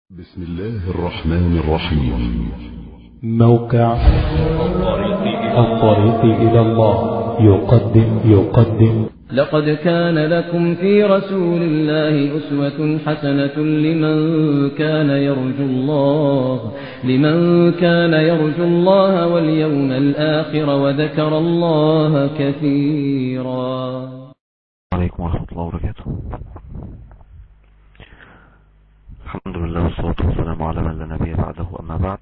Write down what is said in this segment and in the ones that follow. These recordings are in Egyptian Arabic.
بسم الله الرحمن الرحيم موقع الطريق إلى الله يقدم يقدم لقد كان لكم في رسول الله أسوة حسنة لمن كان يرجو الله لمن كان يرجو الله واليوم الآخر وذكر الله كثيرا عليكم ورحمة الله وبركاته الحمد لله والصلاة والسلام على من لا نبي بعده أما بعد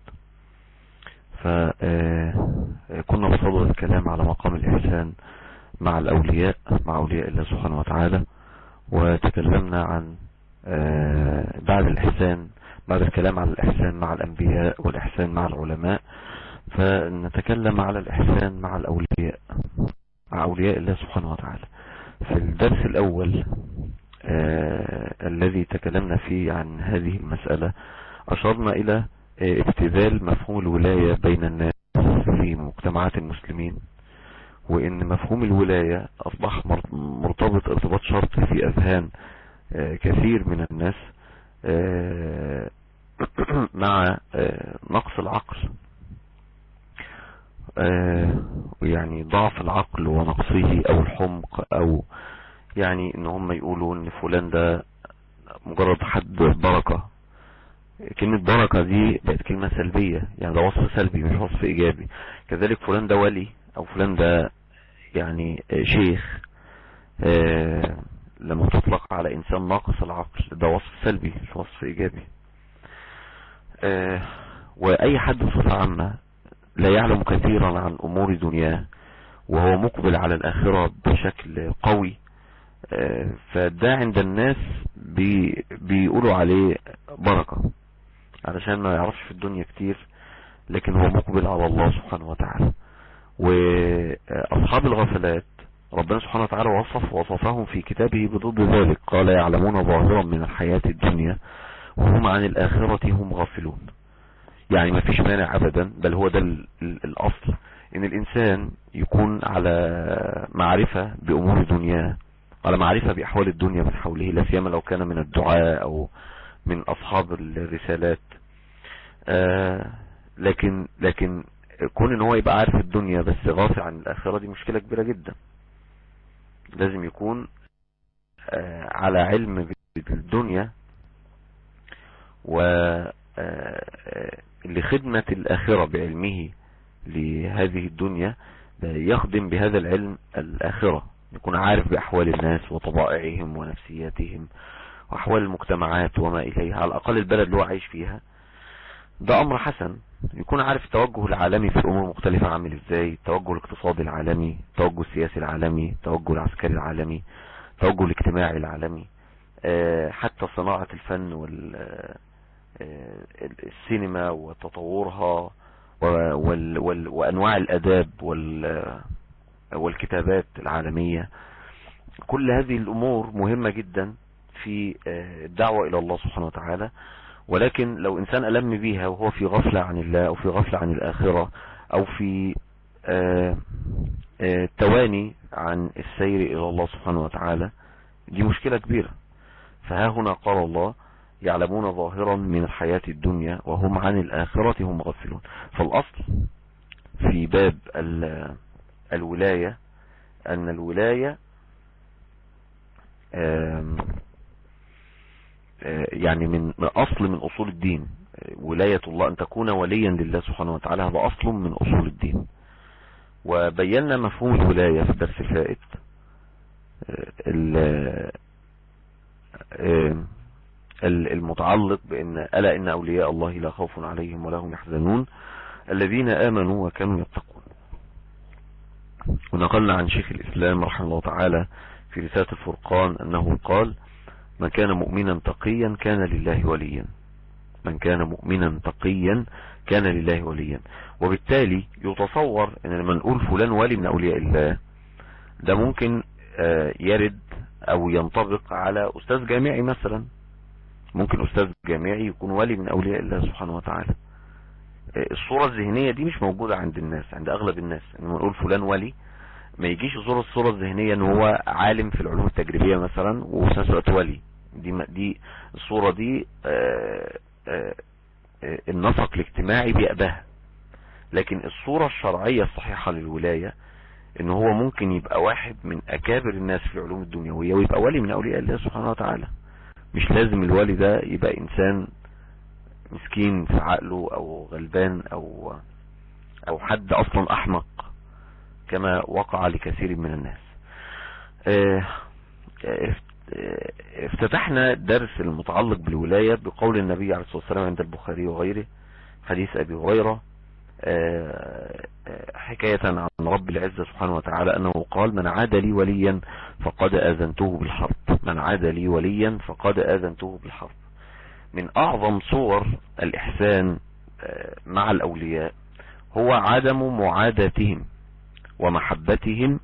فكنا بصدد الكلام على مقام الإحسان مع الأولياء مع أولياء الله سبحانه وتعالى وتكلمنا عن بعد الإحسان بعد الكلام على الإحسان مع الأنبياء والإحسان مع العلماء فنتكلم على الإحسان مع الأولياء مع أولياء الله سبحانه وتعالى في الدرس الأول آه الذي تكلمنا فيه عن هذه المسألة أشرنا إلى آه ابتذال مفهوم الولاية بين الناس في مجتمعات المسلمين وإن مفهوم الولاية أصبح مرتبط ارتباط شرطي في أذهان آه كثير من الناس مع نقص العقل يعني ضعف العقل ونقصه أو الحمق أو يعني ان هم يقولوا ان فلان ده مجرد حد بركة كلمة بركة دي بقت كلمة سلبية يعني ده وصف سلبي مش وصف ايجابي كذلك فلان ده ولي او فلان ده يعني شيخ آه لما تطلق على انسان ناقص العقل ده وصف سلبي مش وصف ايجابي آه واي حد بصفة عامة لا يعلم كثيرا عن امور دنياه وهو مقبل على الاخرة بشكل قوي فده عند الناس بي بيقولوا عليه بركة علشان ما يعرفش في الدنيا كتير لكن هو مقبل على الله سبحانه وتعالى واصحاب الغفلات ربنا سبحانه وتعالى وصف وصفهم في كتابه بضد ذلك قال يعلمون ظاهرا من الحياة الدنيا وهم عن الآخرة هم غافلون يعني ما فيش مانع ابدا بل هو ده الاصل ان الانسان يكون على معرفة بامور دنياه على معرفة بأحوال الدنيا من حوله لا سيما لو كان من الدعاء أو من أصحاب الرسالات آه لكن لكن كون ان هو يبقى عارف الدنيا بس غافل عن الآخرة دي مشكلة كبيرة جدا لازم يكون آه على علم بالدنيا و آه لخدمة الآخرة بعلمه لهذه الدنيا يخدم بهذا العلم الآخرة يكون عارف بأحوال الناس وطبائعهم ونفسياتهم وأحوال المجتمعات وما إليها على الأقل البلد اللي هو عايش فيها ده أمر حسن يكون عارف التوجه العالمي في الأمور المختلفة عامل إزاي التوجه الاقتصادي العالمي التوجه السياسي العالمي التوجه العسكري العالمي التوجه الاجتماعي العالمي حتى صناعة الفن والسينما وتطورها وأنواع الأداب وال والكتابات العالمية كل هذه الأمور مهمة جدا في الدعوة إلى الله سبحانه وتعالى ولكن لو إنسان ألم بيها وهو في غفلة عن الله أو في غفلة عن الآخرة أو في تواني عن السير إلى الله سبحانه وتعالى دي مشكلة كبيرة فها هنا قال الله يعلمون ظاهرا من الحياة الدنيا وهم عن الآخرة هم غفلون فالأصل في باب الولاية أن الولاية يعني من أصل من أصول الدين ولاية الله أن تكون وليا لله سبحانه وتعالى هذا أصل من أصول الدين وبينا مفهوم الولاية في الدرس الفائت المتعلق بأن ألا إن أولياء الله لا خوف عليهم ولا هم يحزنون الذين آمنوا وكانوا يتقون ونقلنا عن شيخ الإسلام رحمه الله تعالى في رسالة الفرقان أنه قال من كان مؤمنا تقيا كان لله وليا من كان مؤمنا تقيا كان لله وليا وبالتالي يتصور أن لما نقول فلان ولي من أولياء الله ده ممكن يرد أو ينطبق على أستاذ جامعي مثلا ممكن أستاذ جامعي يكون ولي من أولياء الله سبحانه وتعالى الصورة الذهنية دي مش موجودة عند الناس عند اغلب الناس لما نقول فلان ولي ما يجيش صورة الصورة الذهنية ان هو عالم في العلوم التجريبية مثلا وفي نفس الوقت ولي دي دي الصورة دي النسق الاجتماعي بيأباها لكن الصورة الشرعية الصحيحة للولاية ان هو ممكن يبقى واحد من اكابر الناس في العلوم الدنيوية ويبقى ولي من اولياء الله سبحانه وتعالى مش لازم الولي ده يبقى انسان مسكين في عقله او غلبان او او حد اصلا احمق كما وقع لكثير من الناس اه اه افتتحنا الدرس المتعلق بالولاية بقول النبي عليه الصلاة والسلام عند البخاري وغيره حديث ابي هريرة اه حكاية عن رب العزة سبحانه وتعالى انه قال من عاد لي وليا فقد اذنته بالحرب من عاد لي وليا فقد اذنته بالحرب من اعظم صور الاحسان مع الاولياء هو عدم معاداتهم ومحبتهم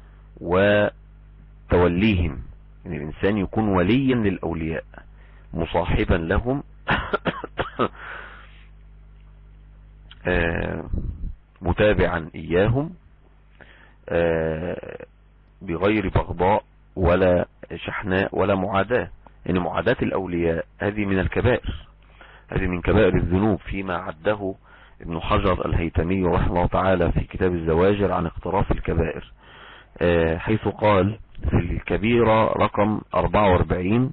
وتوليهم ان يعني الانسان يكون وليا للاولياء مصاحبا لهم متابعا اياهم بغير بغضاء ولا شحناء ولا معاداة ان معاداة الاولياء هذه من الكبائر هذه من كبائر الذنوب فيما عده ابن حجر الهيتمي رحمه الله تعالى في كتاب الزواجر عن اقتراف الكبائر حيث قال في الكبيرة رقم 44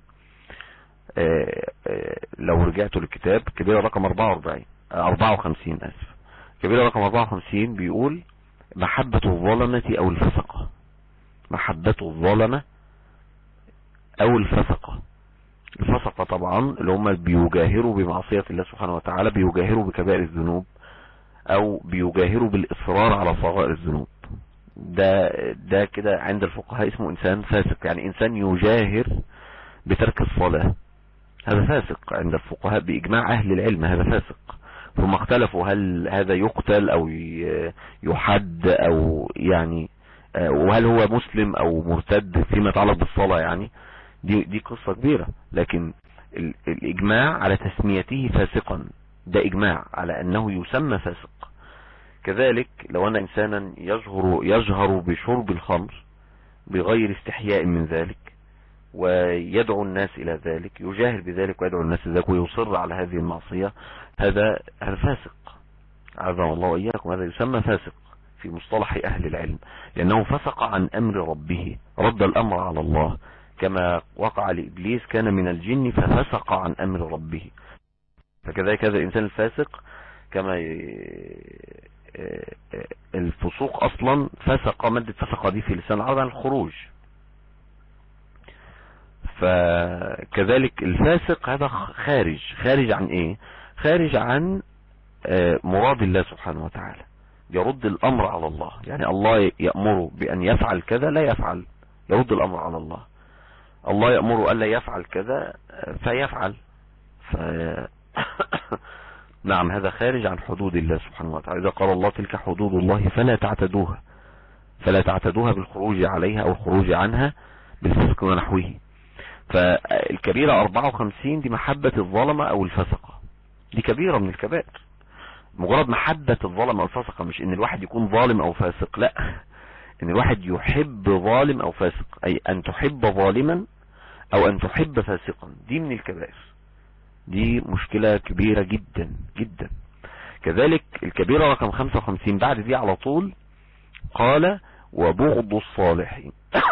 لو رجعتوا للكتاب كبيرة رقم 44 54 اسف كبيرة رقم 54 بيقول محبة الظلمة او الفسقة محبة الظلمة او الفسقة الفسقة طبعا اللي هم بيجاهروا بمعصية الله سبحانه وتعالى بيجاهروا بكبائر الذنوب او بيجاهروا بالاصرار على صغائر الذنوب ده ده كده عند الفقهاء اسمه انسان فاسق يعني انسان يجاهر بترك الصلاة هذا فاسق عند الفقهاء باجماع اهل العلم هذا فاسق ثم اختلفوا هل هذا يقتل او يحد او يعني وهل هو مسلم او مرتد فيما يتعلق بالصلاة يعني دي, دي قصة كبيرة لكن الاجماع على تسميته فاسقا ده اجماع على انه يسمى فاسق كذلك لو ان انسانا يجهر, يجهر بشرب الخمر بغير استحياء من ذلك ويدعو الناس الى ذلك يجاهر بذلك ويدعو الناس الى ذلك ويصر على هذه المعصية هذا هذا فاسق عزم الله وإياكم هذا يسمى فاسق في مصطلح اهل العلم لانه فسق عن امر ربه رد الامر على الله كما وقع لابليس كان من الجن ففسق عن امر ربه فكذلك هذا الانسان الفاسق كما الفسوق اصلا فسق مادة فسق دي في لسان العرب عن الخروج فكذلك الفاسق هذا خارج خارج عن ايه خارج عن مراد الله سبحانه وتعالى يرد الامر على الله يعني الله يأمره بان يفعل كذا لا يفعل يرد الامر على الله الله يأمره الا يفعل كذا فيفعل ف... نعم هذا خارج عن حدود الله سبحانه وتعالى إذا قال الله تلك حدود الله فلا تعتدوها فلا تعتدوها بالخروج عليها او الخروج عنها بالفسق ونحوه فالكبيرة 54 دي محبة الظلمة او الفسقة دي كبيرة من الكبائر مجرد محبة الظلم او الفسقة مش ان الواحد يكون ظالم او فاسق لا ان الواحد يحب ظالم او فاسق اي ان تحب ظالما او ان تحب فاسقا دي من الكبائر دي مشكلة كبيرة جدا جدا كذلك الكبيرة رقم 55 بعد دي على طول قال وبغض الصالحين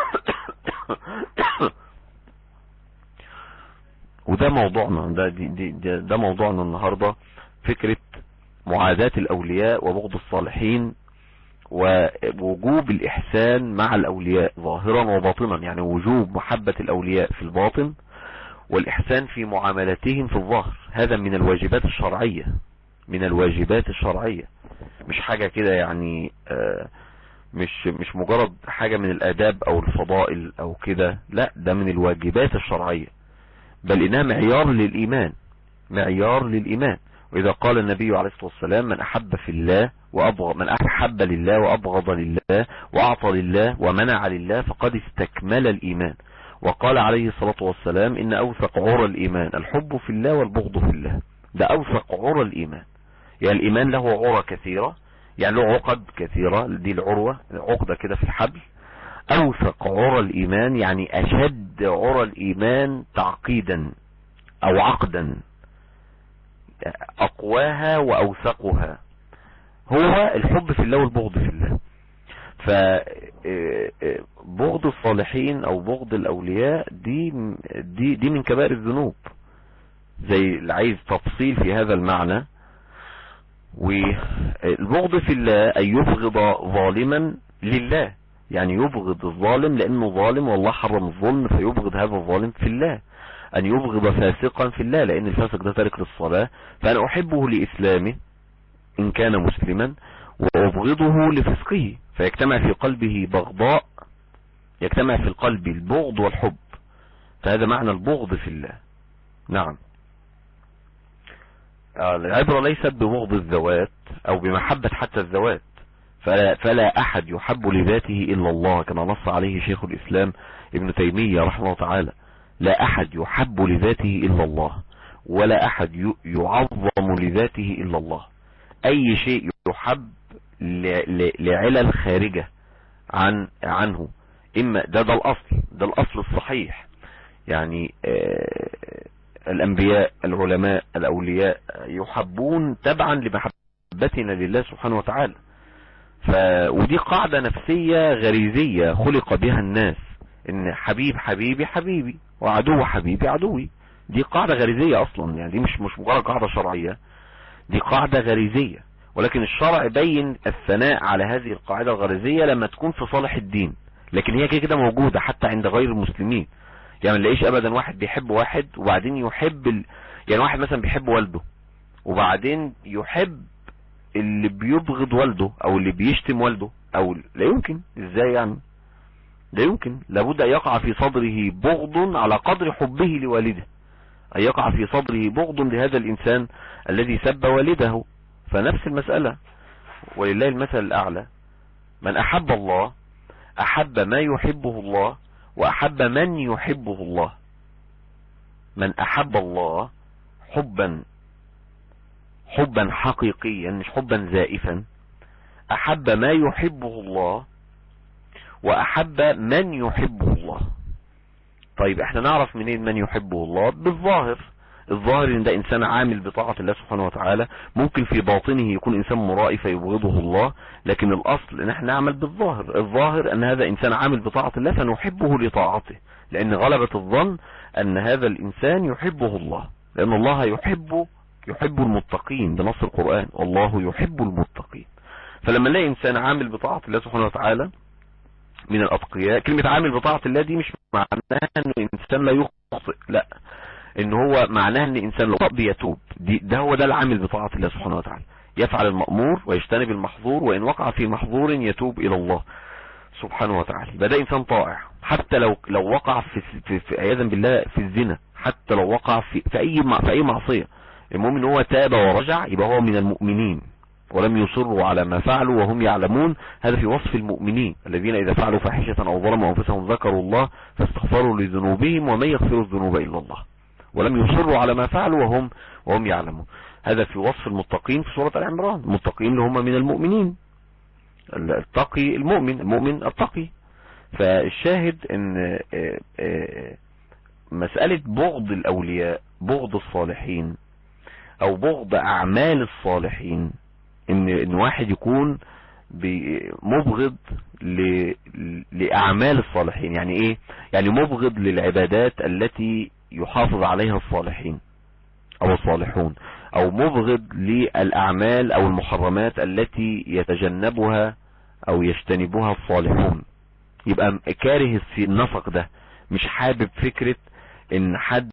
وده موضوعنا ده, دي دي ده, ده موضوعنا النهاردة فكرة معاداة الاولياء وبغض الصالحين ووجوب الاحسان مع الاولياء ظاهرا وباطنا يعني وجوب محبة الاولياء في الباطن والاحسان في معاملتهم في الظاهر هذا من الواجبات الشرعية من الواجبات الشرعية مش حاجة كده يعني آه مش مش مجرد حاجة من الاداب او الفضائل او كده لا ده من الواجبات الشرعية بل انها معيار للايمان معيار للايمان واذا قال النبي عليه الصلاة والسلام من احب في الله وابغض من احب لله وابغض لله واعطى لله ومنع لله فقد استكمل الايمان وقال عليه الصلاة والسلام ان اوثق عرى الايمان الحب في الله والبغض في الله ده اوثق عرى الايمان يعني الايمان له عرى كثيرة يعني له عقد كثيرة دي العروة عقدة كده في الحبل اوثق عرى الايمان يعني اشد عرى الايمان تعقيدا او عقدا اقواها واوثقها هو الحب في الله والبغض في الله فبغض الصالحين او بغض الاولياء دي دي دي من كبائر الذنوب زي اللي عايز تفصيل في هذا المعنى والبغض في الله ان يبغض ظالما لله يعني يبغض الظالم لانه ظالم والله حرم الظلم فيبغض هذا الظالم في الله ان يبغض فاسقا في الله لان الفاسق ده تارك للصلاة فانا احبه لاسلامه ان كان مسلما وابغضه لفسقه فيجتمع في قلبه بغضاء يجتمع في القلب البغض والحب فهذا معنى البغض في الله نعم العبرة ليست ببغض الذوات او بمحبة حتى الذوات فلا, فلا احد يحب لذاته الا الله كما نص عليه شيخ الاسلام ابن تيمية رحمه الله تعالى لا احد يحب لذاته الا الله ولا احد يعظم لذاته الا الله اي شيء يحب لعلل خارجة عن عنه اما ده ده الاصل ده الاصل الصحيح يعني آه الانبياء العلماء الاولياء يحبون تبعا لمحبتنا لله سبحانه وتعالى ف ودي قاعدة نفسية غريزية خلق بها الناس ان حبيب حبيبي حبيبي وعدو حبيبي عدوي دي قاعدة غريزية اصلا يعني دي مش مش مجرد قاعدة شرعية دي قاعدة غريزية ولكن الشرع بين الثناء على هذه القاعدة الغريزية لما تكون في صالح الدين لكن هي كده كده موجودة حتى عند غير المسلمين يعني ما نلاقيش ابدا واحد بيحب واحد وبعدين يحب ال... يعني واحد مثلا بيحب والده وبعدين يحب اللي بيبغض والده او اللي بيشتم والده او لا يمكن ازاي يعني لا يمكن لابد ان يقع في صدره بغض على قدر حبه لوالده ان يقع في صدره بغض لهذا الانسان الذي سب والده فنفس المسألة ولله المثل الاعلى من احب الله احب ما يحبه الله واحب من يحبه الله من احب الله حبا حبا حقيقيا مش حبا زائفا احب ما يحبه الله واحب من يحبه الله طيب احنا نعرف منين من يحبه الله بالظاهر الظاهر ان ده انسان عامل بطاعة الله سبحانه وتعالى ممكن في باطنه يكون انسان مرائي فيبغضه الله لكن الاصل ان احنا نعمل بالظاهر الظاهر ان هذا انسان عامل بطاعة الله فنحبه لطاعته لان غلبة الظن ان هذا الانسان يحبه الله لان الله يحب يحب المتقين بنص القرآن والله يحب المتقين فلما نلاقي انسان عامل بطاعة الله سبحانه وتعالى من الاتقياء كلمة عامل بطاعة الله دي مش معناها ان الانسان لا يخطئ لا ان هو معناه ان انسان لو بيتوب دي ده هو ده العامل بطاعة الله سبحانه وتعالى يفعل المأمور ويجتنب المحظور وان وقع في محظور يتوب الى الله سبحانه وتعالى يبقى ده انسان طائع حتى لو لو وقع في في, في عياذا بالله في الزنا حتى لو وقع في في اي في اي معصيه المهم ان هو تاب ورجع يبقى هو من المؤمنين ولم يصروا على ما فعلوا وهم يعلمون هذا في وصف المؤمنين الذين اذا فعلوا فاحشة او ظلموا انفسهم ذكروا الله فاستغفروا لذنوبهم ومن يغفر الذنوب الا الله ولم يصروا على ما فعلوا وهم وهم يعلمون هذا في وصف المتقين في سورة العمران المتقين اللي هم من المؤمنين التقي المؤمن المؤمن التقي فالشاهد ان مسألة بغض الاولياء بغض الصالحين او بغض اعمال الصالحين ان ان واحد يكون مبغض لاعمال الصالحين يعني ايه يعني مبغض للعبادات التي يحافظ عليها الصالحين او الصالحون او مبغض للاعمال او المحرمات التي يتجنبها او يجتنبها الصالحون يبقى كاره في النفق ده مش حابب فكرة ان حد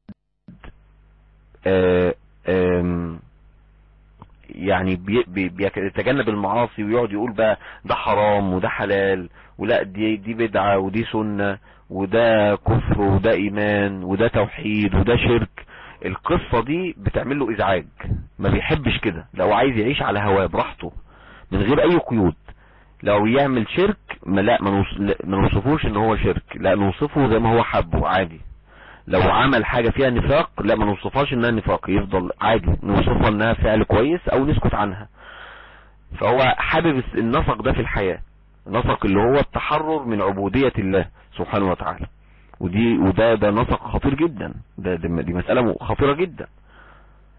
آآ آآ يعني بيتجنب المعاصي ويقعد يقول بقى ده حرام وده حلال ولا دي دي بدعة ودي سنة وده كفر وده ايمان وده توحيد وده شرك القصة دي بتعمل له ازعاج ما بيحبش كده لو عايز يعيش على هواه براحته من غير اي قيود لو يعمل شرك ما لا ما نوصفوش ان هو شرك لا نوصفه زي ما هو حبه عادي لو عمل حاجة فيها نفاق لا ما نوصفهاش انها نفاق يفضل عادي نوصفها انها فعل كويس او نسكت عنها فهو حابب النفق ده في الحياة النفق اللي هو التحرر من عبودية الله سبحانه وتعالى ودي وده ده نسق خطير جدا ده, ده دي مسألة خطيرة جدا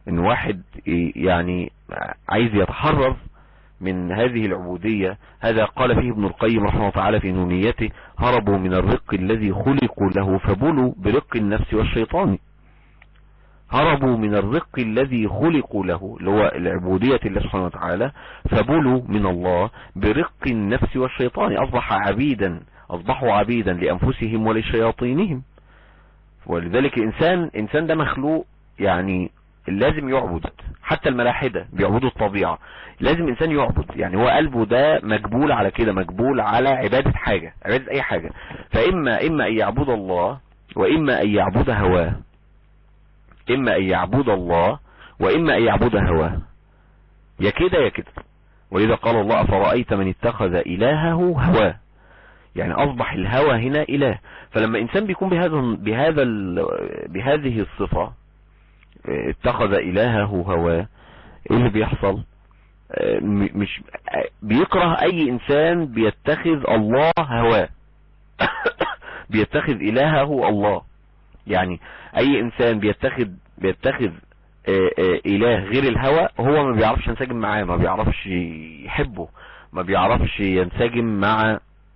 ان واحد يعني عايز يتحرر من هذه العبودية هذا قال فيه ابن القيم رحمه الله تعالى في نونيته هربوا من الرق الذي خلقوا له فبلوا برق النفس والشيطان هربوا من الرق الذي خلقوا له اللي هو العبودية الله سبحانه وتعالى فبلوا من الله برق النفس والشيطان أصبح عبيدا أصبحوا عبيدا لأنفسهم ولشياطينهم ولذلك الإنسان إنسان ده مخلوق يعني لازم يعبد حتى الملاحدة بيعبدوا الطبيعة لازم إنسان يعبد يعني هو قلبه ده مجبول على كده مجبول على عبادة حاجة عبادة أي حاجة فإما إما أن يعبد الله وإما أن يعبد هواه إما أن يعبد الله وإما أن يعبد هواه يا كده يا كده ولذا قال الله أفرأيت من اتخذ إلهه هواه يعني أصبح الهوى هنا إله فلما إنسان بيكون بهذا بهذا بهذه الصفة اتخذ إلهه هواه ايه اللي بيحصل مش بيكره اي انسان بيتخذ الله هواه بيتخذ الهه الله يعني اي انسان بيتخذ بيتخذ اله غير الهوى هو ما بيعرفش ينسجم معاه ما بيعرفش يحبه ما بيعرفش ينسجم مع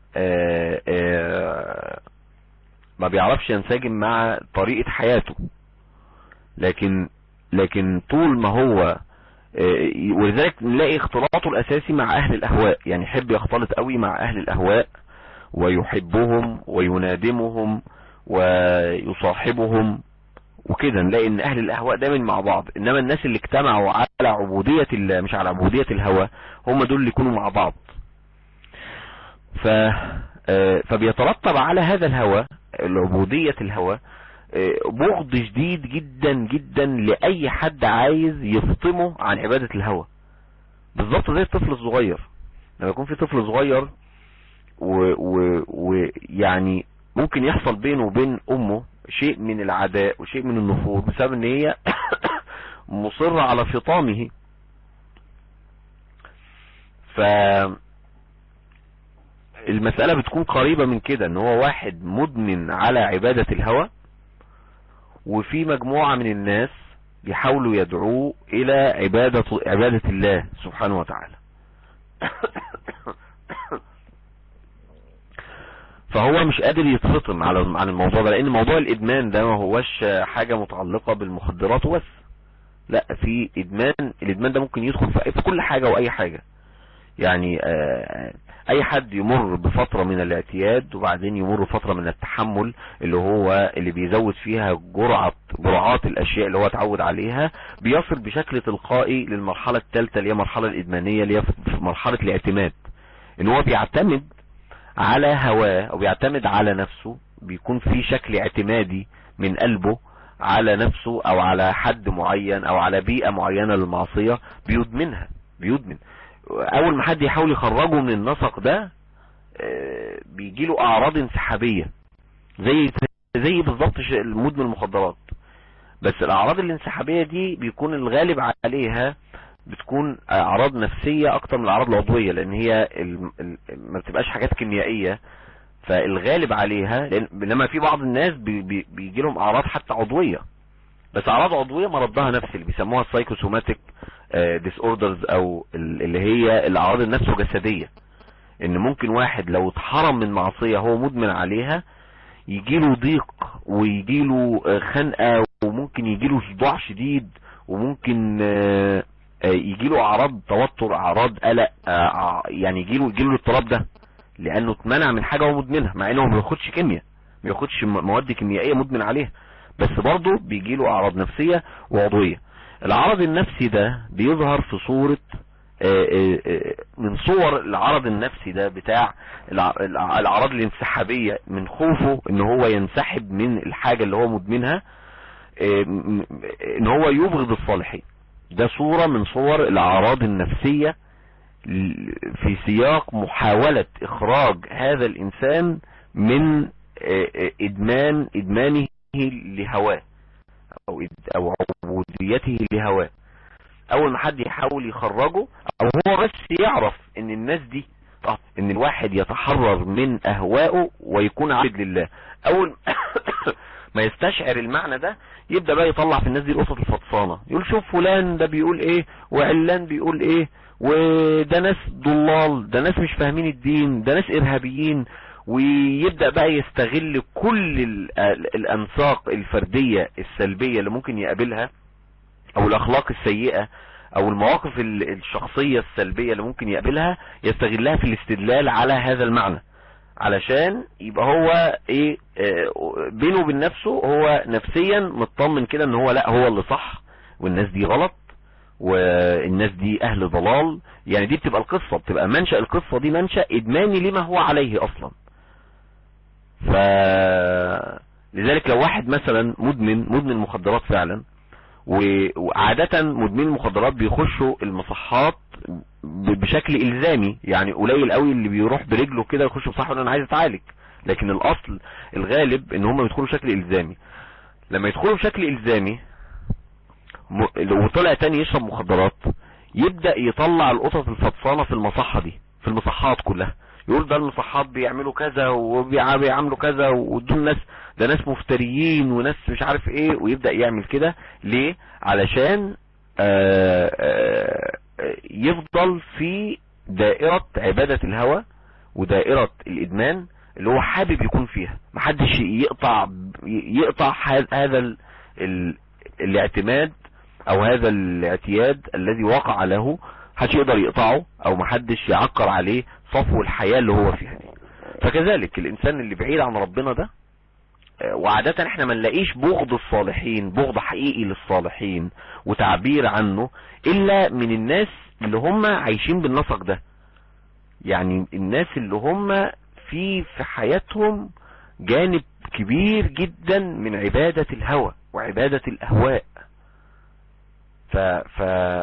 ما بيعرفش ينسجم مع طريقة حياته لكن لكن طول ما هو ولذلك نلاقي اختلاطه الاساسي مع اهل الاهواء يعني يحب يختلط قوي مع اهل الاهواء ويحبهم وينادمهم ويصاحبهم وكده نلاقي ان اهل الاهواء دايما مع بعض انما الناس اللي اجتمعوا على عبودية الله مش على عبودية الهوى هم دول اللي يكونوا مع بعض ف فبيترتب على هذا الهوى العبودية الهوى بغض شديد جدا جدا لأي حد عايز يفطمه عن عبادة الهوى بالظبط زي الطفل الصغير لما يكون في طفل صغير ويعني ممكن يحصل بينه وبين امه شيء من العداء وشيء من النفور بسبب ان هي مصرة على فطامه ف المسألة بتكون قريبة من كده ان هو واحد مدمن على عبادة الهوى وفي مجموعة من الناس بيحاولوا يدعوه الى عبادة, عبادة الله سبحانه وتعالى فهو مش قادر يتفطم على عن الموضوع ده لان موضوع الادمان ده ما هوش حاجة متعلقة بالمخدرات وبس لا في ادمان الادمان ده ممكن يدخل في كل حاجة واي حاجة يعني اي حد يمر بفترة من الاعتياد وبعدين يمر بفترة من التحمل اللي هو اللي بيزود فيها جرعة جرعات الاشياء اللي هو اتعود عليها بيصل بشكل تلقائي للمرحلة الثالثة اللي هي المرحلة الادمانية اللي هي مرحلة الاعتماد ان هو بيعتمد على هواه او بيعتمد على نفسه بيكون في شكل اعتمادي من قلبه على نفسه او على حد معين او على بيئة معينة للمعصية بيدمنها بيدمن اول ما حد يحاول يخرجه من النسق ده بيجي له اعراض انسحابية زي زي بالظبط مدمن المخدرات بس الاعراض الانسحابية دي بيكون الغالب عليها بتكون اعراض نفسية اكتر من الاعراض العضوية لان هي ما بتبقاش حاجات كيميائية فالغالب عليها لان انما في بعض الناس بي بي بيجي لهم اعراض حتى عضوية بس اعراض عضوية مرضها نفسي اللي بيسموها السايكوسوماتيك ديس اوردرز او اللي هي الاعراض النفس الجسدية ان ممكن واحد لو اتحرم من معصية هو مدمن عليها يجيله ضيق ويجيله خنقة وممكن يجيله صداع شديد وممكن يجيله اعراض توتر اعراض قلق يعني يجيله يجيله الاضطراب ده لانه اتمنع من حاجة هو مدمنها مع انه ما بياخدش كيمياء ما بياخدش مواد كيميائية مدمن عليها بس برضه بيجيله اعراض نفسية وعضوية العرض النفسي ده بيظهر في صورة من صور العرض النفسي ده بتاع الاعراض الانسحابية من خوفه ان هو ينسحب من الحاجة اللي هو مدمنها ان هو يبغض الصالحين ده صورة من صور الاعراض النفسية في سياق محاولة اخراج هذا الانسان من ادمان ادمانه لهواه او او عبوديته لهواه اول ما حد يحاول يخرجه او هو بس يعرف ان الناس دي ان الواحد يتحرر من اهوائه ويكون عبد لله اول ما يستشعر المعنى ده يبدأ بقى يطلع في الناس دي القصص الفطسانة يقول شوف فلان ده بيقول ايه وعلان بيقول ايه وده ناس ضلال ده ناس مش فاهمين الدين ده ناس ارهابيين ويبدأ بقى يستغل كل ال- ال- الانساق الفردية السلبية اللي ممكن يقابلها او الاخلاق السيئة او المواقف ال- الشخصية السلبية اللي ممكن يقابلها يستغلها في الاستدلال على هذا المعنى علشان يبقى هو ايه آه، بينه وبين نفسه هو نفسيا مطمن كده ان هو لا هو اللي صح والناس دي غلط والناس دي اهل ضلال يعني دي بتبقى القصة بتبقى منشأ القصة دي منشأ ادماني لما هو عليه اصلا ف لذلك لو واحد مثلا مدمن مدمن مخدرات فعلا و- وعادة مدمنين المخدرات بيخشوا المصحات ب- بشكل الزامي يعني قليل قوي اللي بيروح برجله كده يخش مصحة يقول انا عايز اتعالج لكن الاصل الغالب ان هم يدخلوا بشكل الزامي لما يدخلوا بشكل الزامي م- وطلع تاني يشرب مخدرات يبدأ يطلع القطط الفطسانة في المصحة دي في المصحات كلها يقول ده المصحات بيعملوا كذا وبيعملوا كذا ودول ناس ده ناس مفتريين وناس مش عارف ايه ويبدأ يعمل كده ليه علشان آآ آآ يفضل في دائرة عبادة الهوى ودائرة الادمان اللي هو حابب يكون فيها محدش يقطع يقطع هذا ال- ال- الاعتماد او هذا الاعتياد الذي وقع له محدش يقدر يقطعه او محدش يعكر عليه صفو الحياة اللي هو فيها دي فكذلك الانسان اللي بعيد عن ربنا ده آه، وعادة احنا ما نلاقيش بغض الصالحين بغض حقيقي للصالحين وتعبير عنه الا من الناس اللي هم عايشين بالنسق ده يعني الناس اللي هم في في حياتهم جانب كبير جدا من عبادة الهوى وعبادة الاهواء ف ف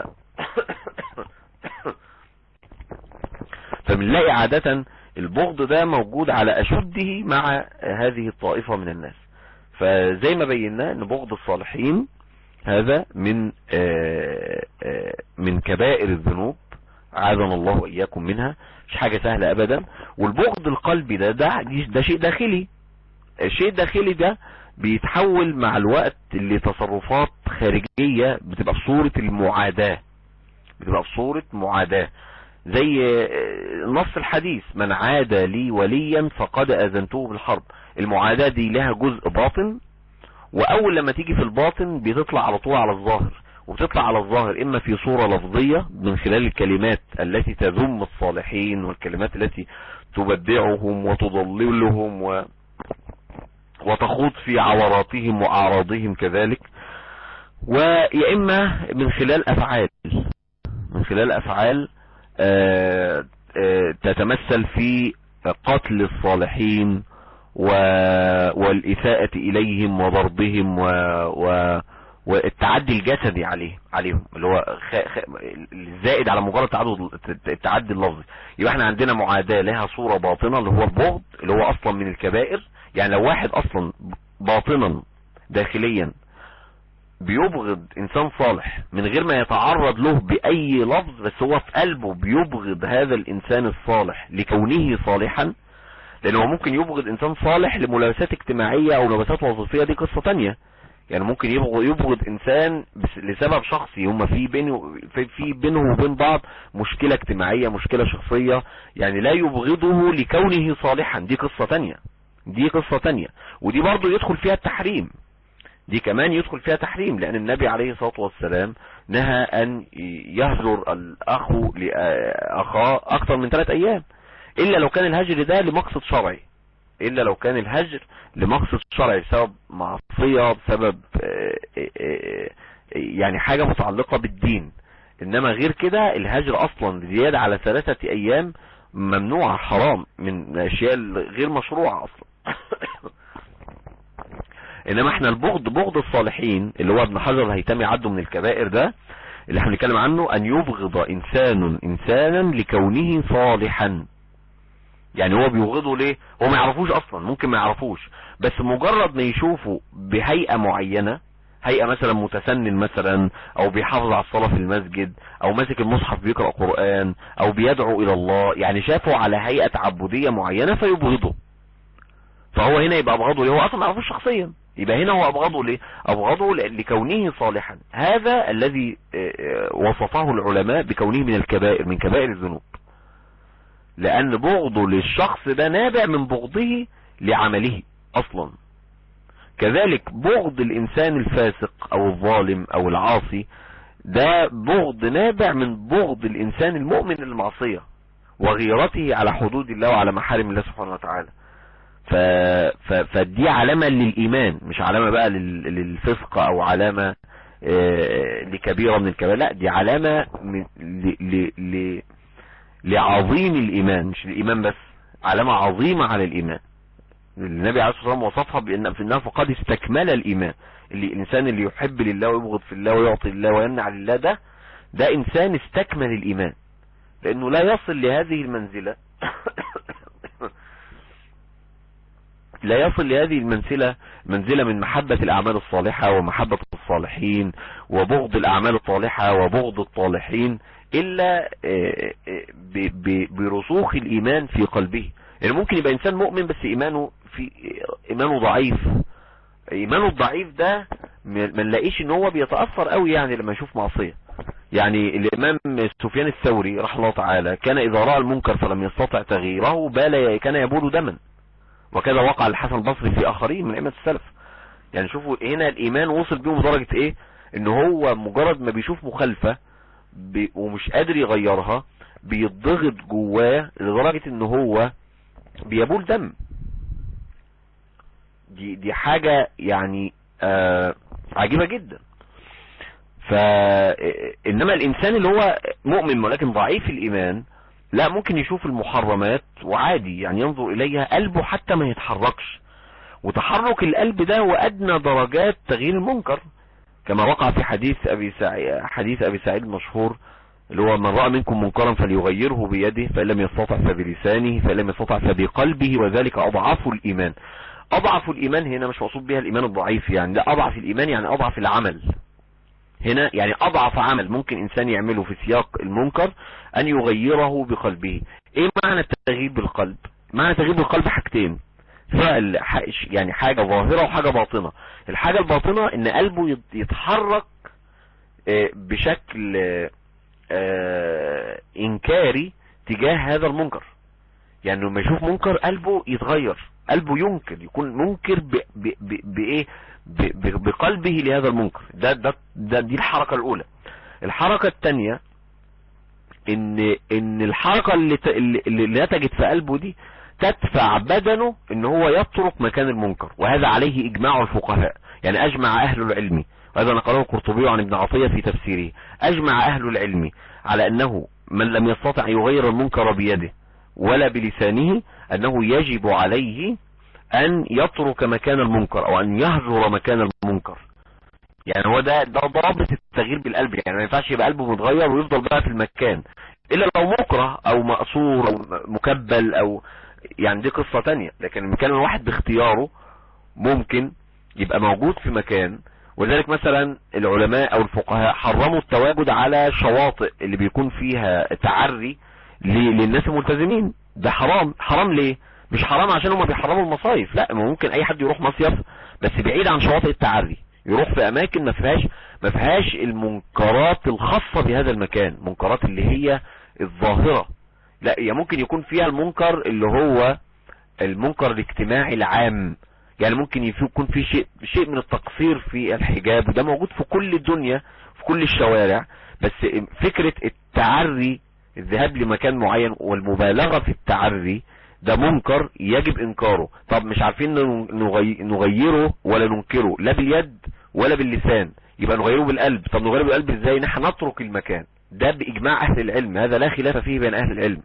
فبنلاقي عادة البغض ده موجود على اشده مع هذه الطائفة من الناس فزي ما بينا ان بغض الصالحين هذا من آه، آه، من كبائر الذنوب عاذنا الله واياكم منها مش حاجة سهلة ابدا والبغض القلبي ده ده, ده شيء داخلي الشيء الداخلي ده بيتحول مع الوقت لتصرفات خارجية بتبقى في صورة المعاداة بتبقى في صورة معاداة زي آه، نص الحديث من عاد لي وليا فقد اذنته بالحرب المعاداة دي لها جزء باطن واول لما تيجي في الباطن بتطلع على طول على الظاهر وبتطلع على الظاهر اما في صورة لفظية من خلال الكلمات التي تذم الصالحين والكلمات التي تبدعهم وتضللهم و... وتخوض في عوراتهم واعراضهم كذلك ويا اما من خلال افعال من خلال افعال آه، آه، تتمثل في قتل الصالحين و... والإساءة إليهم وضربهم و... و... والتعدي الجسدي عليه عليهم اللي هو خ... خ... الزائد على مجرد تعدد التعدي اللفظي يبقى احنا عندنا معاداة لها صورة باطنة اللي هو البغض اللي هو اصلا من الكبائر يعني لو واحد اصلا باطنا داخليا بيبغض انسان صالح من غير ما يتعرض له باي لفظ بس هو في قلبه بيبغض هذا الانسان الصالح لكونه صالحا لان هو ممكن يبغض انسان صالح لملابسات اجتماعية او ملابسات وظيفية دي قصة تانية يعني ممكن يبغض يبغض انسان بس لسبب شخصي هما في بينه في, في بينه وبين بعض مشكلة اجتماعية مشكلة شخصية يعني لا يبغضه لكونه صالحا دي قصة تانية دي قصة تانية ودي برضو يدخل فيها التحريم دي كمان يدخل فيها تحريم لان النبي عليه الصلاة والسلام نهى ان يهجر الاخ لاخاه اكثر من ثلاث ايام الا لو كان الهجر ده لمقصد شرعي الا لو كان الهجر لمقصد شرعي بسبب معصية بسبب يعني حاجة متعلقة بالدين انما غير كده الهجر اصلا زيادة على ثلاثة ايام ممنوع حرام من الاشياء غير مشروعة اصلا انما احنا البغض بغض الصالحين اللي هو ابن حجر الهيتمي عده من الكبائر ده اللي احنا بنتكلم عنه ان يبغض انسان انسانا لكونه صالحا يعني هو بيبغضه ليه هو ما يعرفوش اصلا ممكن ما يعرفوش بس مجرد ما يشوفه بهيئة معينة هيئة مثلا متسنن مثلا او بيحافظ على الصلاة في المسجد او ماسك المصحف بيقرأ قرآن او بيدعو الى الله يعني شافه على هيئة تعبدية معينة فيبغضه فهو هنا يبقى بغضه ليه هو اصلا ما يعرفوش شخصيا يبقى هنا هو ابغضه ليه ابغضه لكونه صالحا هذا الذي وصفه العلماء بكونه من الكبائر من كبائر الذنوب لان بغضه للشخص ده نابع من بغضه لعمله اصلا كذلك بغض الانسان الفاسق او الظالم او العاصي ده بغض نابع من بغض الانسان المؤمن للمعصية وغيرته على حدود الله وعلى محارم الله سبحانه وتعالى ف... ف... فدي علامة للإيمان مش علامة بقى لل... للفسق أو علامة آه... لكبيرة من الكبائر لا دي علامة من... ل... ل... ل... لعظيم الإيمان مش الإيمان بس علامة عظيمة على الإيمان النبي عليه الصلاة والسلام وصفها بأن في النار فقد استكمل الإيمان اللي الإنسان اللي يحب لله ويبغض في الله ويعطي لله ويمنع لله ده ده إنسان استكمل الإيمان لأنه لا يصل لهذه المنزلة لا يصل لهذه المنزلة منزلة من محبة الأعمال الصالحة ومحبة الصالحين وبغض الأعمال الصالحة وبغض الطالحين إلا برسوخ الإيمان في قلبه يعني ممكن يبقى إنسان مؤمن بس إيمانه في إيمانه ضعيف إيمانه الضعيف ده ما نلاقيش إن هو بيتأثر قوي يعني لما يشوف معصية يعني الإمام سفيان الثوري رحمه الله تعالى كان إذا رأى المنكر فلم يستطع تغييره بال كان يبول دما وكذا وقع الحسن البصري في آخرين من أئمة السلف يعني شوفوا هنا الإيمان وصل بيهم لدرجة إيه إن هو مجرد ما بيشوف مخالفة بي ومش قادر يغيرها بيضغط جواه لدرجة إن هو بيبول دم دي دي حاجة يعني آه عجيبة جدا فإنما الإنسان اللي هو مؤمن ولكن ضعيف الإيمان لا ممكن يشوف المحرمات وعادي يعني ينظر إليها قلبه حتى ما يتحركش وتحرك القلب ده هو أدنى درجات تغيير المنكر كما وقع في حديث أبي سعيد حديث أبي سعيد المشهور اللي هو من رأى منكم منكرا فليغيره بيده فإن لم يستطع فبلسانه فإن لم يستطع فبقلبه وذلك أضعف الإيمان أضعف الإيمان هنا مش مقصود بها الإيمان الضعيف يعني لا أضعف الإيمان يعني أضعف العمل هنا يعني أضعف عمل ممكن إنسان يعمله في سياق المنكر أن يغيره بقلبه إيه معنى التغيير بالقلب معنى التغيير بالقلب حاجتين فعل يعني حاجة ظاهرة وحاجة باطنة الحاجة الباطنة ان قلبه يتحرك بشكل انكاري تجاه هذا المنكر يعني لما يشوف منكر قلبه يتغير قلبه ينكر يكون منكر بايه بقلبه لهذا المنكر ده, ده, ده دي الحركة الاولى الحركة الثانية ان ان الحركة اللي, اللي نتجت في قلبه دي تدفع بدنه ان هو يترك مكان المنكر وهذا عليه اجماع الفقهاء يعني اجمع اهل العلم وهذا نقله القرطبي عن ابن عطية في تفسيره اجمع اهل العلم على انه من لم يستطع يغير المنكر بيده ولا بلسانه انه يجب عليه ان يترك مكان المنكر او ان يهجر مكان المنكر يعني هو ده ده ضابط التغيير بالقلب يعني ما ينفعش يبقى قلبه متغير ويفضل بقى في المكان الا لو مكره او مقصور او مكبل او يعني دي قصة تانية لكن المكان الواحد باختياره ممكن يبقى موجود في مكان ولذلك مثلا العلماء او الفقهاء حرموا التواجد على شواطئ اللي بيكون فيها تعري للناس الملتزمين ده حرام حرام ليه مش حرام عشان هم بيحرموا المصايف لا ممكن اي حد يروح مصيف بس بعيد عن شواطئ التعري يروح في اماكن ما فيهاش ما فيهاش المنكرات الخاصة بهذا المكان منكرات اللي هي الظاهرة لا هي ممكن يكون فيها المنكر اللي هو المنكر الاجتماعي العام يعني ممكن يكون في شيء شيء من التقصير في الحجاب وده موجود في كل الدنيا في كل الشوارع بس فكرة التعري الذهاب لمكان معين والمبالغة في التعري ده منكر يجب انكاره طب مش عارفين نغيره ولا ننكره لا باليد ولا باللسان يبقى نغيره بالقلب طب نغيره بالقلب ازاي نحن نترك المكان ده باجماع اهل العلم هذا لا خلاف فيه بين اهل العلم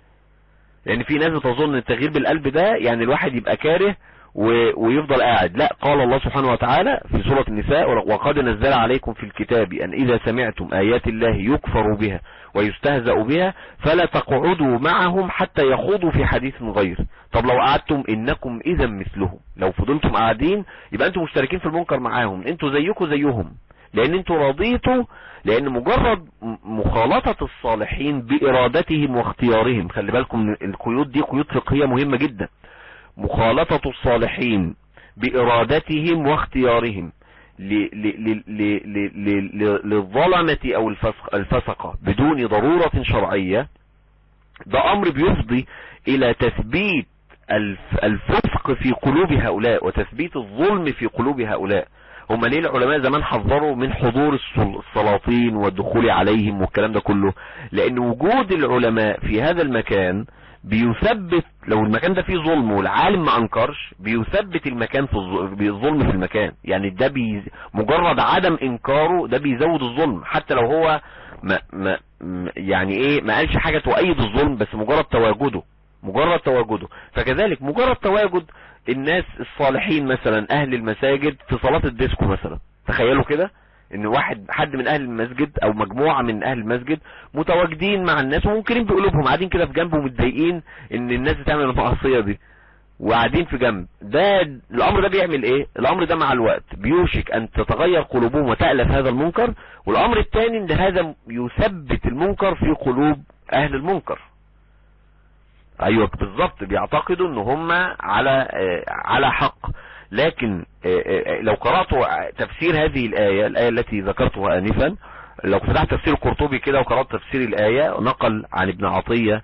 لان في ناس بتظن ان التغيير بالقلب ده يعني الواحد يبقى كاره ويفضل قاعد لا قال الله سبحانه وتعالى في سورة النساء وقد نزل عليكم في الكتاب ان اذا سمعتم ايات الله يكفر بها ويستهزأ بها فلا تقعدوا معهم حتى يخوضوا في حديث غير طب لو قعدتم انكم اذا مثلهم لو فضلتم قاعدين يبقى انتم مشتركين في المنكر معاهم انتوا زيكم زيهم لان انتوا رضيتوا لان مجرد مخالطة الصالحين بارادتهم واختيارهم خلي بالكم القيود دي قيود فقهية مهمة جدا مخالطة الصالحين بارادتهم واختيارهم للظلمة او الفسقة بدون ضرورة شرعية ده امر بيفضي الى تثبيت الفسق في قلوب هؤلاء وتثبيت الظلم في قلوب هؤلاء هم ليه العلماء زمان حذروا من حضور السلاطين والدخول عليهم والكلام ده كله لان وجود العلماء في هذا المكان بيثبت لو المكان ده فيه ظلم والعالم ما انكرش بيثبت المكان في الظلم في المكان يعني ده بي مجرد عدم انكاره ده بيزود الظلم حتى لو هو ما ما يعني ايه ما قالش حاجة تؤيد الظلم بس مجرد تواجده مجرد تواجده فكذلك مجرد تواجد الناس الصالحين مثلا اهل المساجد في صلاة الديسكو مثلا تخيلوا كده ان واحد حد من اهل المسجد او مجموعة من اهل المسجد متواجدين مع الناس وممكن بقلوبهم قاعدين كده في جنب ومتضايقين ان الناس بتعمل المعصية دي وقاعدين في جنب ده الامر ده بيعمل ايه الامر ده مع الوقت بيوشك ان تتغير قلوبهم وتألف هذا المنكر والامر الثاني ان هذا يثبت المنكر في قلوب اهل المنكر ايوه بالظبط بيعتقدوا ان هم على على حق لكن لو قرأت تفسير هذه الآية الآية التي ذكرتها آنفا لو فتحت تفسير القرطبي كده وقرأت تفسير الآية نقل عن ابن عطية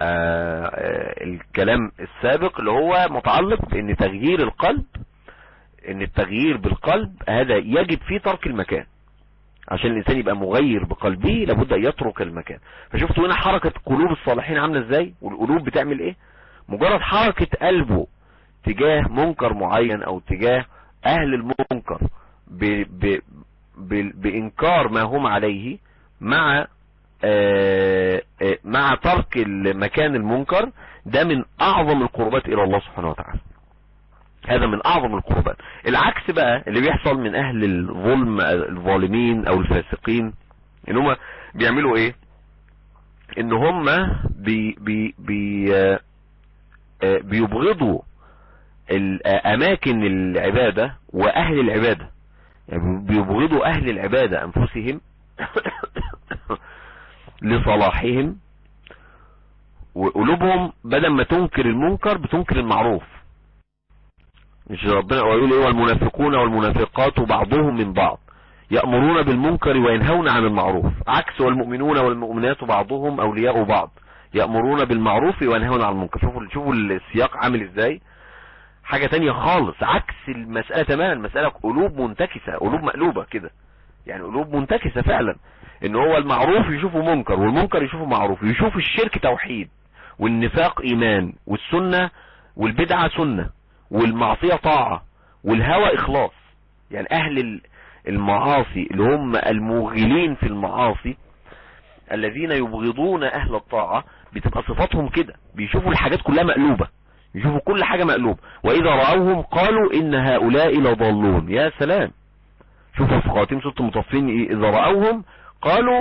الكلام السابق اللي هو متعلق بان تغيير القلب ان التغيير بالقلب هذا يجب فيه ترك المكان عشان الانسان يبقى مغير بقلبه لابد ان يترك المكان فشفتوا هنا حركة قلوب الصالحين عاملة ازاي والقلوب بتعمل ايه مجرد حركة قلبه تجاه منكر معين او تجاه اهل المنكر ب ب ب بانكار ما هم عليه مع آآ آآ مع ترك المكان المنكر ده من اعظم القربات الى الله سبحانه وتعالى هذا من اعظم القربات العكس بقى اللي بيحصل من اهل الظلم الظالمين او الفاسقين ان هم بيعملوا ايه ان هم بي بي بي بيبغضوا اماكن العبادة واهل العبادة يعني بيبغضوا اهل العبادة انفسهم لصلاحهم وقلوبهم بدل ما تنكر المنكر بتنكر المعروف مش ربنا ويقول ايه والمنافقون والمنافقات بعضهم من بعض يأمرون بالمنكر وينهون عن المعروف عكس والمؤمنون والمؤمنات بعضهم اولياء بعض يأمرون بالمعروف وينهون عن المنكر شوفوا شوفوا السياق عامل ازاي حاجة تانية خالص عكس المسألة تماما المسألة قلوب منتكسة قلوب مقلوبة كده يعني قلوب منتكسة فعلا ان هو المعروف يشوفه منكر والمنكر يشوفه معروف يشوف الشرك توحيد والنفاق ايمان والسنة والبدعة سنة والمعصية طاعة والهوى اخلاص يعني اهل المعاصي اللي هم الموغلين في المعاصي الذين يبغضون اهل الطاعة بتبقى صفاتهم كده بيشوفوا الحاجات كلها مقلوبة يشوفوا كل حاجة مقلوب واذا رأوهم قالوا ان هؤلاء لضالون يا سلام شوفوا في خواتيم سورة المطفين إيه اذا رأوهم قالوا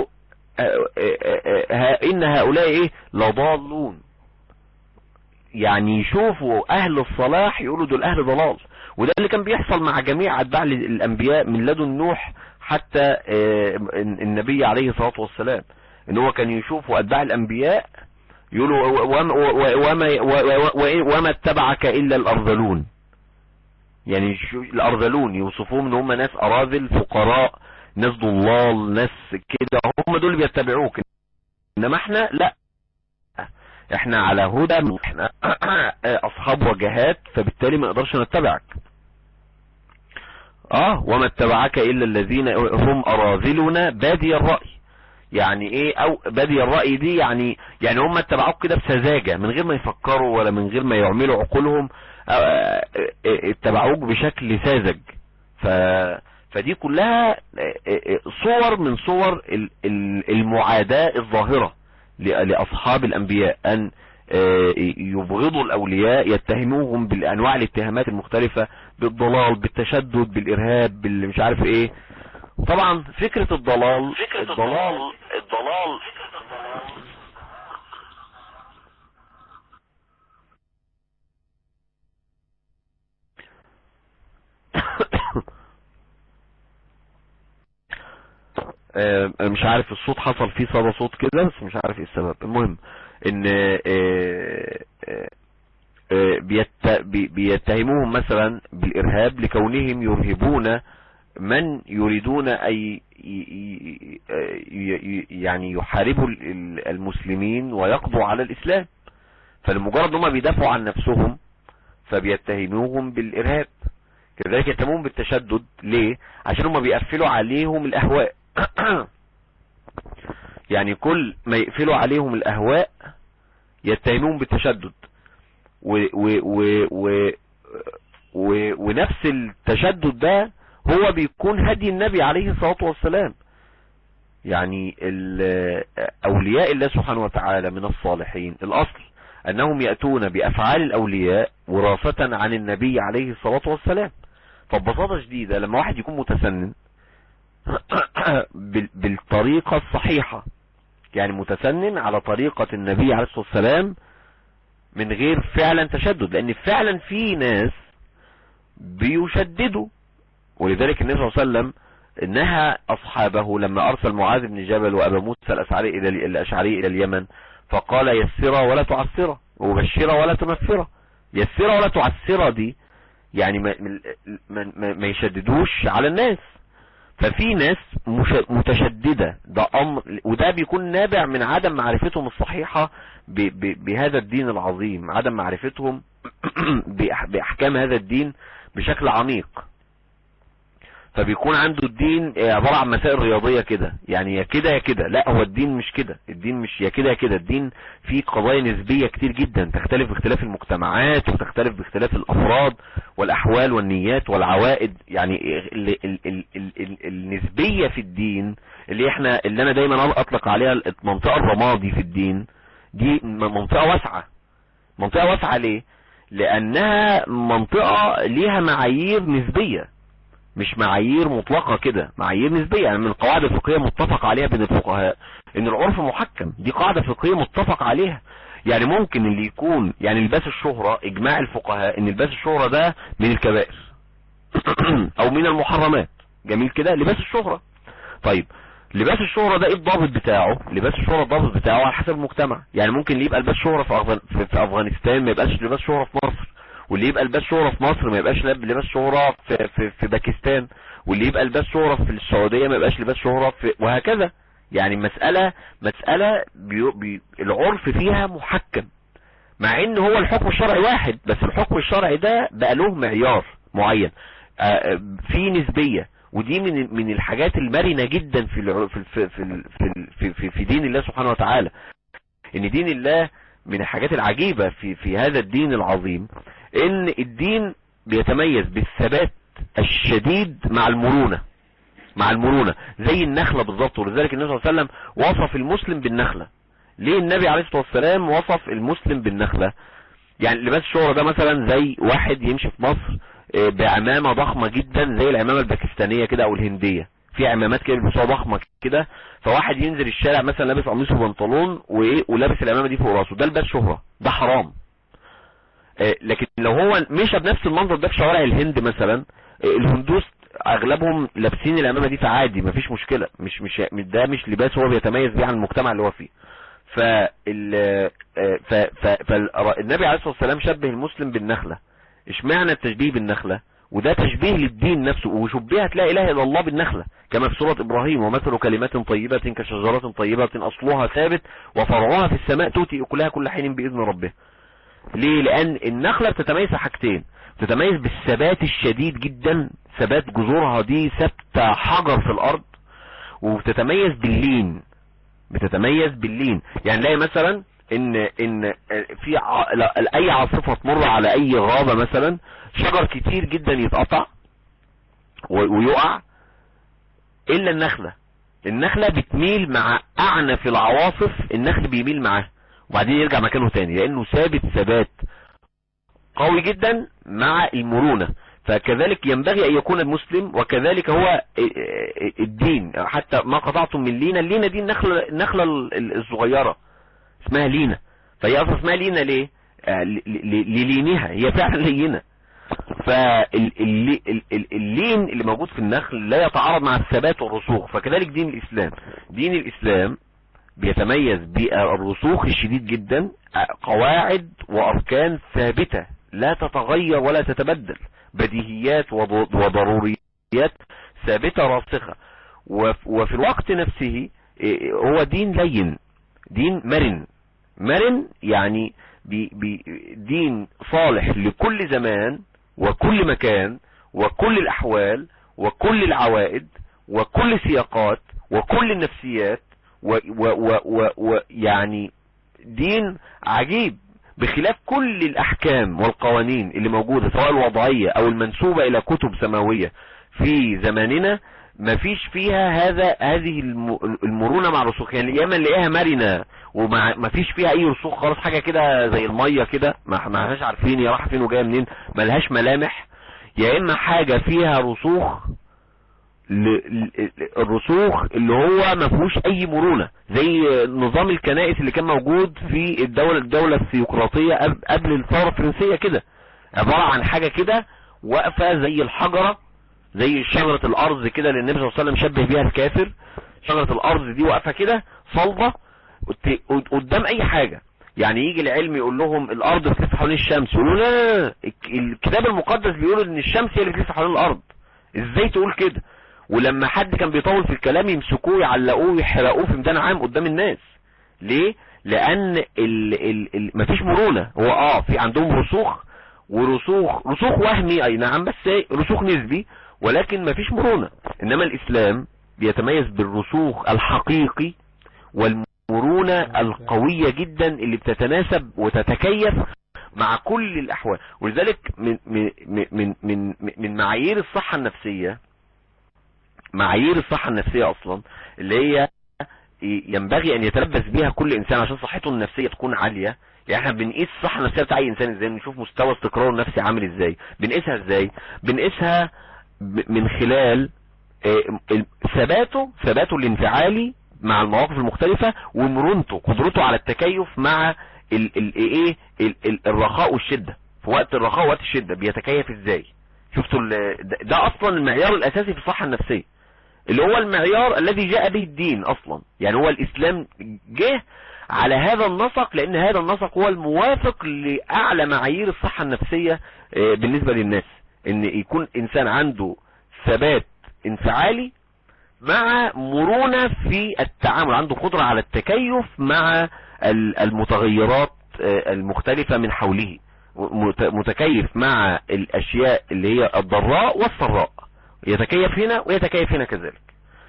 ان هؤلاء ايه لضالون يعني يشوفوا اهل الصلاح يقولوا دول اهل ضلال وده اللي كان بيحصل مع جميع اتباع الانبياء من لدن نوح حتى النبي عليه الصلاة والسلام ان هو كان يشوفوا اتباع الانبياء يقولوا وما, وما, وما اتبعك الا الارذلون يعني الارذلون يوصفوهم ان هم ناس اراذل فقراء ناس ضلال ناس كده هم دول بيتبعوك انما احنا لا احنا على هدى احنا اصحاب وجهات فبالتالي ما نقدرش نتبعك اه وما اتبعك الا الذين هم اراذلنا بادي الرأي يعني ايه او بادي الرأي دي يعني يعني هم اتبعوك كده بسذاجة من غير ما يفكروا ولا من غير ما يعملوا عقولهم اتبعوك بشكل ساذج ف فدي كلها صور من صور المعاداة الظاهرة لأصحاب الأنبياء أن يبغضوا الأولياء يتهموهم بالأنواع الاتهامات المختلفة بالضلال بالتشدد بالإرهاب بالمش عارف إيه طبعا فكرة الضلال فكرة الضلال الضلال آه، مش عارف الصوت حصل فيه صدى صوت كده بس مش عارف ايه السبب المهم ان آه، آه، آه، بيت- بي- بيتهموهم مثلا بالارهاب لكونهم يرهبون من يريدون اي ي- ي- ي- يعني يحاربوا ال- ال- المسلمين ويقضوا على الاسلام فلمجرد هم بيدافعوا عن نفسهم فبيتهموهم بالارهاب كذلك يتهموهم بالتشدد ليه عشان هم بيقفلوا عليهم الاهواء يعني كل ما يقفلوا عليهم الاهواء يتهموهم بالتشدد و و و و و ونفس التشدد ده هو بيكون هدي النبي عليه الصلاة والسلام يعني ال- أولياء الله سبحانه وتعالى من الصالحين الأصل أنهم يأتون بأفعال الأولياء وراثة عن النبي عليه الصلاة والسلام فببساطة شديدة لما واحد يكون متسنن بال- بالطريقة الصحيحة يعني متسنن على طريقة النبي عليه الصلاة والسلام من غير فعلا تشدد لأن فعلا في ناس بيشددوا ولذلك النبي صلى الله عليه وسلم نهى أصحابه لما أرسل معاذ بن جبل وأبا موسى الأشعري إلى الأشعري إلى اليمن فقال يسرا ولا تعسرا وبشرا ولا تنفرا يسرا ولا تعسرا دي يعني ما, ما, ما, ما يشددوش على الناس ففي ناس مش- متشددة ده أمر وده بيكون نابع من عدم معرفتهم الصحيحة ب ب بهذا الدين العظيم عدم معرفتهم بأح- بأحكام هذا الدين بشكل عميق فبيكون عنده الدين عبارة عن مسائل رياضية كده يعني يا كده يا كده لا هو الدين مش كده الدين مش يا كده يا كده الدين فيه قضايا نسبية كتير جدا تختلف باختلاف المجتمعات وتختلف باختلاف الافراد والاحوال والنيات والعوائد يعني ال ال ال ال ال النسبية في الدين اللي احنا اللي انا دايما اطلق عليها المنطقة الرمادي في الدين دي منطقة واسعة منطقة واسعة ليه لانها منطقة ليها معايير نسبية مش معايير مطلقة كده معايير نسبية يعني من القواعد الفقهية متفق عليها بين الفقهاء ان العرف محكم دي قاعدة فقهية متفق عليها يعني ممكن اللي يكون يعني لباس الشهرة اجماع الفقهاء ان لباس الشهرة ده من الكبائر او من المحرمات جميل كده لباس الشهرة طيب لباس الشهرة ده ايه الضابط بتاعه لباس الشهرة الضابط بتاعه على حسب المجتمع يعني ممكن اللي يبقى لباس شهرة في, أفغان... في, في افغانستان ما يبقاش لباس شهرة في مصر واللي يبقى لباس شهرة في مصر ما يبقاش لب- لباس شهرة في, في, في باكستان واللي يبقى لباس شهرة في السعودية ما يبقاش لباس شهرة في وهكذا يعني مسألة مسألة بي... بي... العرف فيها محكم مع ان هو الحكم الشرعي واحد بس الحكم الشرعي ده بقى له معيار معين آه، آه، في نسبية ودي من من الحاجات المرنة جدا في الع- في في في في, في, في دين الله سبحانه وتعالى ان دين الله من الحاجات العجيبة في في هذا الدين العظيم ان الدين بيتميز بالثبات الشديد مع المرونة مع المرونة زي النخلة بالظبط ولذلك النبي صلى الله عليه وسلم وصف المسلم بالنخلة ليه النبي عليه الصلاة والسلام وصف المسلم بالنخلة يعني لباس الشهرة ده مثلا زي واحد يمشي في مصر آه، بعمامة ضخمة جدا زي العمامة الباكستانية كده او الهندية في عمامات كده بيلبسوها ضخمة كده فواحد ينزل الشارع مثلا لابس قميص وبنطلون وايه ولابس العمامة دي فوق راسه ده لباس شهرة ده حرام آه، لكن لو هو مشى بنفس المنظر ده في شوارع الهند مثلا آه، الهندوس اغلبهم لابسين العمامة دي فعادي مفيش مشكلة مش مش ده مش لباس هو بيتميز بيه عن المجتمع اللي هو فيه فال آه، ف ف فالنبي عليه الصلاة والسلام شبه المسلم بالنخلة اشمعنى التشبيه بالنخلة وده تشبيه للدين نفسه وشبهت لا اله الا الله بالنخلة كما في سورة ابراهيم ومثل كلمات طيبة كشجرة طيبة اصلها ثابت وفرعها في السماء تؤتي اكلها كل حين باذن ربها ليه لان النخلة بتتميز في حاجتين بتتميز بالثبات الشديد جدا ثبات جذورها دي ثابته حجر في الارض وبتتميز باللين بتتميز باللين يعني نلاقي مثلا ان ان في ع... لا- اي عاصفه تمر على اي غابه مثلا شجر كتير جدا يتقطع و- ويقع الا النخله النخله بتميل مع اعنف العواصف النخل بيميل معاه وبعدين يرجع مكانه تاني لانه ثابت ثبات قوي جدا مع المرونه فكذلك ينبغي ان يكون المسلم وكذلك هو الدين حتى ما قطعتم من لينة اللينة دي النخلة, النخلة الصغيرة اسمها لينة فهي اصلا اسمها لينة ليه آه، ل- ل- للينها هي فعلا لينة فاللين اللي موجود في النخل لا يتعارض مع الثبات والرسوخ فكذلك دين الاسلام دين الاسلام بيتميز بالرسوخ الشديد جدا قواعد واركان ثابتة لا تتغير ولا تتبدل بديهيات وضروريات ثابتة راسخة وفي الوقت نفسه هو دين لين دين مرن مرن يعني بي بي دين صالح لكل زمان وكل مكان وكل الأحوال وكل العوائد وكل السياقات وكل النفسيات ويعني دين عجيب بخلاف كل الأحكام والقوانين اللي موجودة سواء الوضعية أو المنسوبة إلى كتب سماوية في زماننا ما فيش فيها هذا هذه المرونة مع الرسوخ يعني يا اما نلاقيها مرنة وما فيش فيها اي رسوخ خالص حاجة كده زي المية كده ما ما احناش عارفين هي رايحه فين وجايه منين ملهاش ملامح يا اما حاجة فيها رسوخ الرسوخ اللي هو ما فيهوش اي مرونة زي نظام الكنائس اللي كان موجود في الدولة الدولة السيقراطية قبل الثورة الفرنسية كده عبارة عن حاجة كده واقفة زي الحجرة زي شجرة الارض كده اللي النبي صلى الله عليه وسلم شبه بيها الكافر شجرة الارض دي واقفة كده صلبة قدام اي حاجة يعني يجي العلم يقول لهم الارض بتلف حوالين الشمس يقولوا لا لا الكتاب المقدس بيقول ان الشمس هي اللي بتلف حوالين الارض ازاي تقول كده ولما حد كان بيطول في الكلام يمسكوه يعلقوه يحرقوه في ميدان عام قدام الناس ليه لان ال ال ال مفيش مرونة هو اه في عندهم رسوخ ورسوخ رسوخ وهمي اي نعم بس رسوخ نسبي ولكن مفيش مرونة انما الاسلام بيتميز بالرسوخ الحقيقي والمرونة القوية جدا اللي بتتناسب وتتكيف مع كل الاحوال ولذلك من من من من, من معايير الصحة النفسية معايير الصحة النفسية اصلا اللي هي ينبغي ان يتلبس بها كل انسان عشان صحته النفسية تكون عالية يعني احنا بنقيس الصحة النفسية بتاع اي انسان ازاي نشوف مستوى استقراره النفسي عامل ازاي بنقيسها ازاي بنقيسها من خلال ثباته ثباته الانفعالي مع المواقف المختلفة ومرونته قدرته على التكيف مع ال ال ايه ال ال الرخاء والشدة في وقت الرخاء ووقت الشدة بيتكيف ازاي شفتوا ده اصلا المعيار الاساسي في الصحة النفسية اللي هو المعيار الذي جاء به الدين اصلا يعني هو الاسلام جه على هذا النسق لان هذا النسق هو الموافق لاعلى معايير الصحة النفسية بالنسبة للناس ان يكون انسان عنده ثبات انفعالي مع مرونة في التعامل عنده قدرة على التكيف مع المتغيرات المختلفة من حوله متكيف مع الاشياء اللي هي الضراء والسراء يتكيف هنا ويتكيف هنا كذلك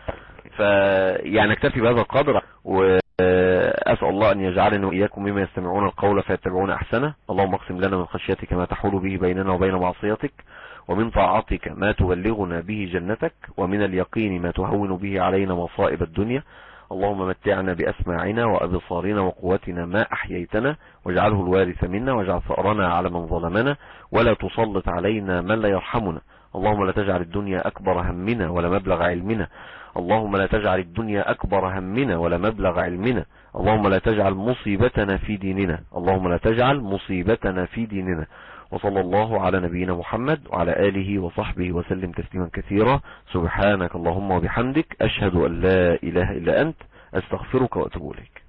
فيعني اكتفي بهذا القدر واسأل الله ان يجعلنا واياكم مما يستمعون القول فيتبعون احسنه اللهم اقسم لنا من خشيتك ما تحول به بيننا وبين معصيتك ومن طاعتك ما تبلغنا به جنتك ومن اليقين ما تهون به علينا مصائب الدنيا اللهم متعنا بأسماعنا وأبصارنا وقوتنا ما أحييتنا واجعله الوارث منا واجعل ثأرنا على من ظلمنا ولا تسلط علينا من لا يرحمنا اللهم لا تجعل الدنيا أكبر همنا ولا مبلغ علمنا اللهم لا تجعل الدنيا أكبر همنا ولا مبلغ علمنا اللهم لا تجعل مصيبتنا في ديننا اللهم لا تجعل مصيبتنا في ديننا وصلى الله على نبينا محمد وعلى آله وصحبه وسلم تسليما كثيرا سبحانك اللهم وبحمدك أشهد أن لا إله إلا أنت أستغفرك وأتوب إليك